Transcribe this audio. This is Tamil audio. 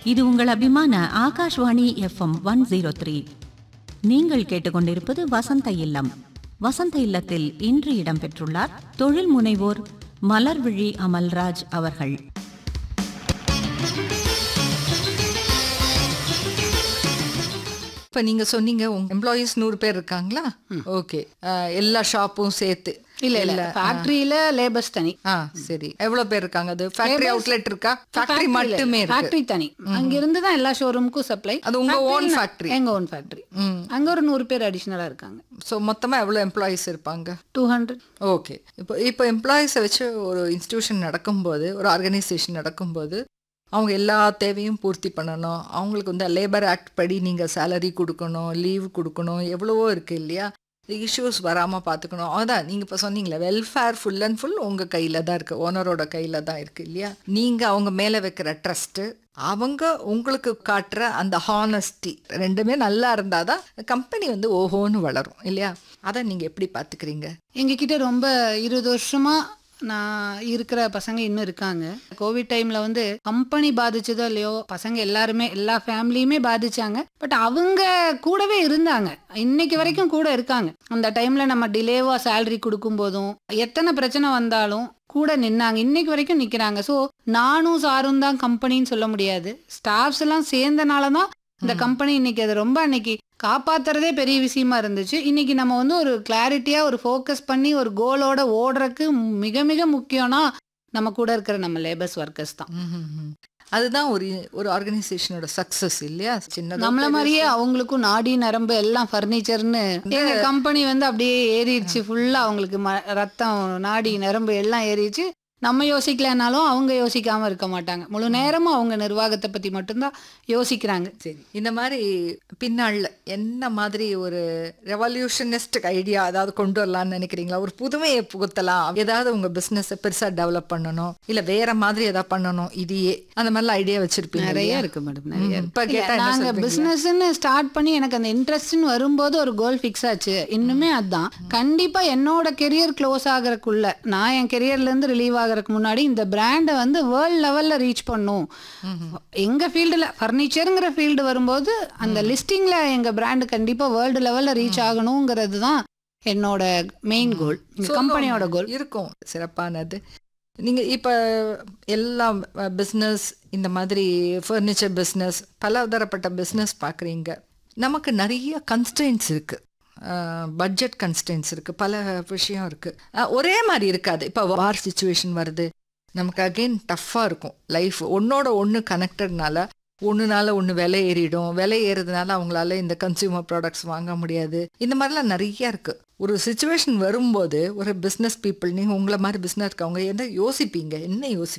இது உங்கள் அபிமான Akashvani FM one zero three நீங்கள் கேட்டுக்கொண்டிருப்பது வசந்த இல்லம் வசந்த இல்லத்தில் இன்று இடம்பெற்றுள்ளார் தொழில் முனைவோர் மலர்விழி அமல்ராஜ் அவர்கள் இப்போ நீங்க சொன்னீங்க உங்க எம்ப்ளாயீஸ் நூறு பேர் இருக்காங்களா ஓகே எல்லா ஷாப்பும் சேர்த்து இல்ல இல்ல ஃபேக்டரியில லேபர்ஸ் தனி ஆ சரி எவ்வளவு பேர் இருக்காங்க அது ஃபேக்டரி அவுட்லெட் இருக்கா ஃபேக்டரி மட்டுமே இருக்கு ஃபேக்டரி தனி அங்க இருந்து தான் எல்லா ஷோரூமுக்கும் சப்ளை அது உங்க own factory. எங்க ஓன் ஃபேக்டரி ம் அங்க ஒரு நூறு பேர் அடிஷனலா இருக்காங்க ஸோ மொத்தமா எவ்வளவு எம்ப்ளாயீஸ் இருப்பாங்க டூ ஹண்ட்ரட் ஓகே இப்போ இப்போ எம்ப்ளாயீஸை வச்சு ஒரு இன்ஸ்டிடியூஷன் நடக்கும்போது ஒரு ஆர்கனைசேஷன் நடக்கும்போது அவங்க எல்லா தேவையும் பூர்த்தி பண்ணணும் அவங்களுக்கு வந்து லேபர் ஆக்ட் படி நீங்கள் சேலரி கொடுக்கணும் லீவ் கொடுக்கணும் எவ்வளவோ இருக்குது இல்லையா இஷ்யூஸ் வராமல் பார்த்துக்கணும் அதான் நீங்கள் இப்போ சொன்னீங்களே வெல்ஃபேர் ஃபுல் அண்ட் ஃபுல் உங்கள் கையில் தான் இருக்குது ஓனரோட கையில் தான் இருக்குது இல்லையா நீங்கள் அவங்க மேலே வைக்கிற ட்ரஸ்ட்டு அவங்க உங்களுக்கு காட்டுற அந்த ஹானஸ்டி ரெண்டுமே நல்லா இருந்தால் தான் கம்பெனி வந்து ஓஹோன்னு வளரும் இல்லையா அதை நீங்கள் எப்படி பார்த்துக்கிறீங்க எங்ககிட்ட ரொம்ப இருபது வருஷமா நான் இருக்கிற பசங்க இன்னும் இருக்காங்க கோவிட் டைம்ல வந்து கம்பெனி பாதிச்சதோ இல்லையோ பசங்க எல்லாருமே எல்லா ஃபேமிலியுமே பாதிச்சாங்க பட் அவங்க கூடவே இருந்தாங்க இன்னைக்கு வரைக்கும் கூட இருக்காங்க அந்த டைம்ல நம்ம டிலேவா சேலரி கொடுக்கும் போதும் எத்தனை பிரச்சனை வந்தாலும் கூட நின்னாங்க இன்னைக்கு வரைக்கும் நிக்கிறாங்க ஸோ நானும் சாரும் தான் கம்பெனின்னு சொல்ல முடியாது ஸ்டாஃப்ஸ் எல்லாம் சேர்ந்தனால தான் இந்த கம்பெனி இன்னைக்கு அது ரொம்ப அன்னைக்கு காப்பாத்துறதே பெரிய விஷயமா இருந்துச்சு இன்னைக்கு நம்ம வந்து ஒரு கிளாரிட்டியா ஒரு ஃபோக்கஸ் பண்ணி ஒரு கோலோட ஓடுறதுக்கு மிக மிக முக்கியம்னா நம்ம கூட இருக்கிற நம்ம லேபர்ஸ் ஒர்க்கர்ஸ் தான் ம்ஹும்ஹும். அதுதான் ஒரு ஒரு ஆர்கனைசேஷனோட சக்சஸ் இல்லையா சின்னதோ நம்மள மாதிரியே அவங்களுக்கும் நாடி நரம்பு எல்லாம் ஃபர்னிச்சர்னு எங்க கம்பெனி வந்து அப்படியே ஏறிடுச்சு ஃபுல்லா அவங்களுக்கு ம- ரத்தம் நாடி நரம்பு எல்லாம் ஏறிடுச்சு நம்ம யோசிக்கலனாலும் அவங்க யோசிக்காம இருக்க மாட்டாங்க முழு நேரமும் அவங்க நிர்வாகத்தை பத்தி மட்டும்தான் யோசிக்கிறாங்க சரி இந்த மாதிரி பின்னாள்ல என்ன மாதிரி ஒரு ரெவல்யூஷனிஸ்ட் ஐடியா அதாவது கொண்டு வரலாம்னு நினைக்கிறீங்களா ஒரு புதுமையை புகுத்தலாம் ஏதாவது உங்க பிசினஸ் பெருசா டெவலப் பண்ணணும் இல்ல வேற மாதிரி ஏதாவது பண்ணணும் இதையே அந்த மாதிரிலாம் ஐடியா வச்சிருப்பீங்க நிறைய இல்லையா? இருக்கு மேடம் நிறைய ம், இருக்கு. இப்ப இல்ல, கேட்டா என்ன நாங்க சொல்றீங்க? பிசினஸ்ன்னு ஸ்டார்ட் பண்ணி எனக்கு அந்த இன்ட்ரெஸ்ட்னு வரும்போது ஒரு கோல் ஃபிக்ஸ் ஆச்சு இன்னுமே அதான் கண்டிப்பா என்னோட கெரியர் க்ளோஸ் ஆகறதுக்குள்ள நான் என் கெரியர்ல இருந்து ரிலீவ் ஆகறதுக்கு முன்னாடி இந்த பிராண்டை வந்து வேர்ல்ட் லெவல்ல ரீச் பண்ணும் எங்க ஃபீல்டுல ஃபர்னிச்சருங்கிற ஃபீல்டு வரும்போது அந்த லிஸ்டிங்ல எங்க பிராண்ட் கண்டிப்பா வேர்ல்டு லெவல்ல ரீச் ஆகணுங்கிறது தான் என்னோட மெயின் கோல் சொல்லுங்க. கம்பெனியோட கோல் இருக்கும் சிறப்பானது நீங்க இப்ப எல்லாம் பிஸ்னஸ் இந்த மாதிரி ஃபர்னிச்சர் பிஸ்னஸ் பலதரப்பட்ட பிஸ்னஸ் பார்க்குறீங்க நமக்கு நிறைய கன்ஸ்டன்ஸ் இருக்கு பட்ஜெட் கன்ஸ்டன்ஸ் இருக்கு பல விஷயம் இருக்கு அஹ், ஒரே மாதிரி இருக்காது இப்போ வார் சுச்சுவேஷன் வருது நமக்கு அகெயின் டஃப்பாக இருக்கும் லைஃப் ஒன்னோட ஒன்று கனெக்டட்னால ஒன்றுனால ஒன்று விலை ஏறிடும் விலை ஏறுறதுனால அவங்களால இந்த கன்சியூமர் ப்ராடக்ட்ஸ் வாங்க முடியாது இந்த மாதிரிலாம் நிறைய இருக்கு ஒரு சுச்சுவேஷன் வரும்போது ஒரு பிஸ்னஸ் பீப்புள் நீங்கள் உங்களை மாதிரி பிஸ்னஸ் இருக்கவங்க என்ன யோசிப்பீங்க என்ன யோசிப்பீங்க